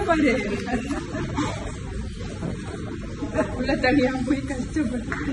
பாரு உள்ள தனியா போய் கஷ்டப்பட்டு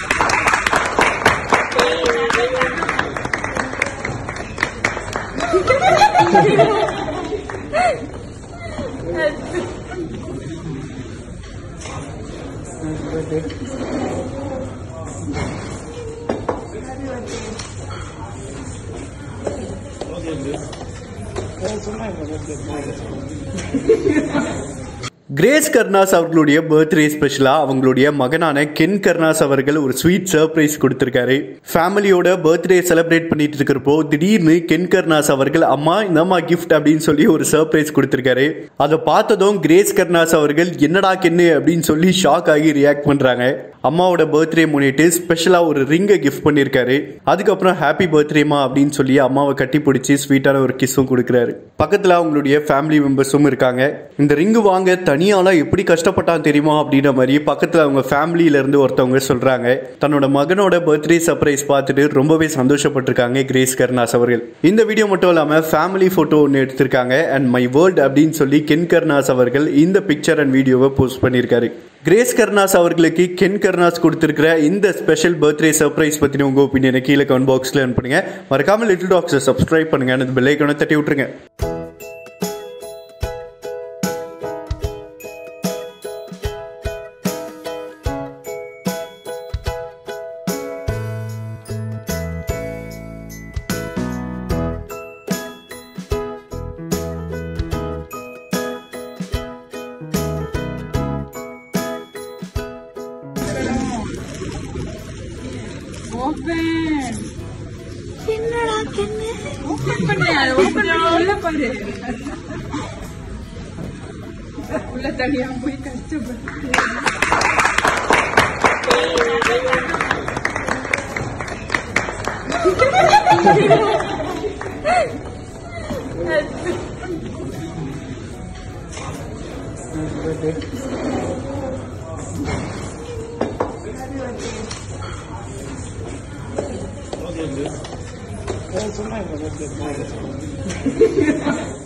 கிரேஸ் கர்னாஸ் அவர்களுடைய பர்த்டே ஸ்பெஷலா அவங்களுடைய மகனான கென் கர்னாஸ் அவர்கள் ஒரு ஸ்வீட் சர்ப்ரைஸ் கொடுத்திருக்காரு ஃபேமிலியோட பர்த்டே செலிப்ரேட் பண்ணிட்டு இருக்கிறப்போ திடீர்னு கென் கர்னாஸ் அவர்கள் அம்மா இந்தம்மா கிஃப்ட் அப்படின்னு சொல்லி ஒரு சர்ப்ரைஸ் கொடுத்திருக்காரு அதை பார்த்ததும் கிரேஸ் கர்னாஸ் அவர்கள் என்னடா கென்னு அப்படின்னு சொல்லி ஷாக் ஆகி ரியாக்ட் பண்றாங்க அம்மாவோட பர்த்டே முன்னிட்டு ஸ்பெஷலா ஒரு ரிங்கை கிஃப்ட் பண்ணியிருக்காரு அதுக்கப்புறம் ஹாப்பி பர்த்டேமா அப்படின்னு சொல்லி அம்மாவை கட்டி பிடிச்சி ஸ்வீட்டான ஒரு கிஸ்ஸும் கொடுக்குறாரு பக்கத்துல அவங்களுடைய ஃபேமிலி மெம்பர்ஸும் இருக்காங்க இந்த ரிங்கு வாங்க தனியாலாம் எப்படி கஷ்டப்பட்டான் தெரியுமா அப்படின்ற மாதிரி பக்கத்துல அவங்க ஃபேமிலியில இருந்து ஒருத்தவங்க சொல்றாங்க தன்னோட மகனோட பர்த்டே சர்ப்ரைஸ் பார்த்துட்டு ரொம்பவே சந்தோஷப்பட்டிருக்காங்க கிரேஸ் கர்னாஸ் அவர்கள் இந்த வீடியோ மட்டும் இல்லாம ஃபேமிலி போட்டோ ஒன்று எடுத்திருக்காங்க அண்ட் மை வேர்ல்ட் அப்படின்னு சொல்லி கென் கர்னாஸ் அவர்கள் இந்த பிக்சர் அண்ட் வீடியோவை போஸ்ட் பண்ணியிருக்காரு கிரேஸ் கர்னாஸ் அவர்களுக்கு கென் கர்னாஸ் கொடுத்திருக்கிற இந்த ஸ்பெஷல் பர்த்டே சர்ப்ரைஸ் பத்தின உங்க ஒப்பீனியனை கீழே கமெண்ட் பாக்ஸ்ல அனுப்புங்க மறக்காம லிட்டில் டாக்ஸை சப்ஸ்கிரைப் பண்ணுங்க அந்த பெல் ஐக்கனை தட்டி விட்டுருங்க ஓபன் என்னடா கண்ணு ஓபன் பண்ணு ஓபன் பண்ணி உள்ள பாரு உள்ள தனியா போய் கஷ்டப்பட்டு சொன்னாங்க